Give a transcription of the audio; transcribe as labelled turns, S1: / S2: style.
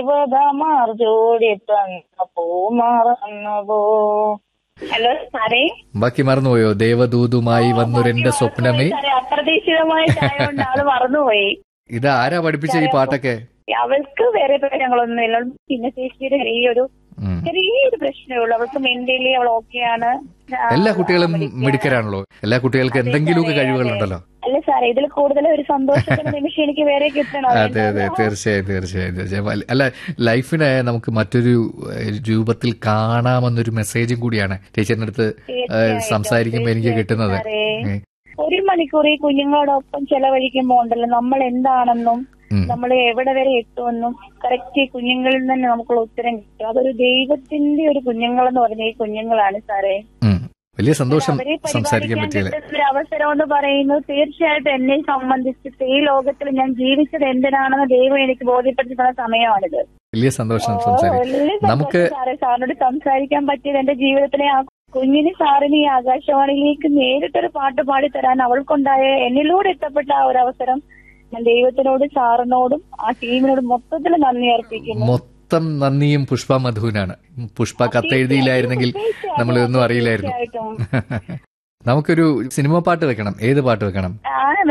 S1: ദേവതമാർ ജോഡി തന്ന പൂ മറന്നുപോ ഹലോ സാറേ
S2: ബാക്കി മറന്നുപോയോ ദേവദൂതുമായി വന്നൊരെന്റെ സ്വപ്നമേ
S1: സാറേ അപ്രതീക്ഷിതമായിട്ടായതുകൊണ്ട് ആള് മറന്നുപോയി
S2: ഇത് ആരാ പഠിപ്പിച്ച ഈ പാട്ടൊക്കെ
S1: അവൾക്ക് വേറെ പ്രശ്നങ്ങളൊന്നുമില്ല പിന്നെ ചേച്ചിയുടെ ഈ ഒരു
S2: ഉം.
S1: ചെറിയൊരു പ്രശ്നമേ ഉള്ളൂ അവൾക്ക് മെന്റലി അവൾ ഓക്കെയാണ്
S2: എല്ലാ കുട്ടികളും മിടുക്കരാണല്ലോ എല്ലാ കുട്ടികൾക്കും എന്തെങ്കിലുമൊക്കെ കഴിവുകളുണ്ടല്ലോ
S1: അല്ല സാറേ ഇതിൽ കൂടുതൽ ഒരു സന്തോഷത്തിന്റെ നിമിഷം എനിക്ക് വേറെ കിട്ടണം
S2: അതെ അതെ തീർച്ചയായും തീർച്ചയായും തീർച്ചയായും അല്ല- അല്ല ലൈഫിനെ നമുക്ക് മറ്റൊരു ഏഹ്, രൂപത്തിൽ കാണാമെന്നൊരു മെസ്സേജും കൂടിയാണ് ടീച്ചറിന്റെ അടുത്ത് ഏഹ്, സംസാരിക്കുമ്പോൾ എനിക്ക് കിട്ടുന്നത്
S1: സാറേ.
S2: ഏഹ്,
S1: ഒരു മണിക്കൂർ ഈ കുഞ്ഞുങ്ങളോടൊപ്പം ചെലവഴിക്കുമ്പോ ഉണ്ടല്ലോ നമ്മൾ എന്താണെന്നും
S2: ഉം.
S1: നമ്മൾ എവിടെ വരെ എത്തുമെന്നും കറക്റ്റ് ഈ കുഞ്ഞുങ്ങളിൽ നിന്ന് തന്നെ നമുക്കുള്ള ഉത്തരം കിട്ടും അതൊരു ദൈവത്തിന്റെ ഒരു കുഞ്ഞുങ്ങളെന്ന് പറഞ്ഞ ഈ കുഞ്ഞുങ്ങളാണ് സാറേ
S2: ഉം. വലിയ സന്തോഷം
S1: അവരെ
S2: സംസാരിക്കാൻ
S1: പരിപാലിക്കാൻ
S2: പറ്റിയില്ല
S1: കിട്ടുന്ന ഒരു അവസരം എന്ന് പറയുന്നത് തീർച്ചയായിട്ടും എന്നെ സംബന്ധിച്ചിട്ട് ഈ ലോകത്തിൽ ഞാൻ ജീവിച്ചത് എന്തിനാണെന്ന് ദൈവം എനിക്ക് ബോധ്യപ്പെടുത്തി തന്ന സമയമാണിത്
S2: വലിയ സന്തോഷം
S1: ഓ,
S2: സംസാരിക്കാൻ
S1: വലിയ സന്തോഷം
S2: നമുക്ക്
S1: സാറേ സാറിനോട് സംസാരിക്കാൻ പറ്റിയത് എന്റെ ജീവിതത്തിലെ ആ കുഞ്ഞിന് സാറിന് ഈ ആകാശവാണിയിലേക്ക് നേരിട്ടൊരു പാട്ട് പാടി തരാൻ അവൾക്കുണ്ടായ എന്നിലൂടെ എത്തപ്പെട്ട ആ ഒരു അവസരം ഞാൻ ദൈവത്തിനോടും സാറിനോടും ആ ടീമിനോടും മൊത്തത്തിൽ നന്ദി അർപ്പിക്കുന്നു
S2: മൊത്തം നന്ദിയും പുഷ്പ മധുവിനാണ് പുഷ്പ കത്തെഴുതിയില്ലായിരുന്നെങ്കിൽ നമ്മൾ ഇതൊന്നും അറിയില്ലായിരുന്നു
S1: തീർച്ചയായിട്ടും
S2: നമുക്കൊരു സിനിമ പാട്ട് വെക്കണം ഏത് പാട്ട് വെക്കണം
S1: ആ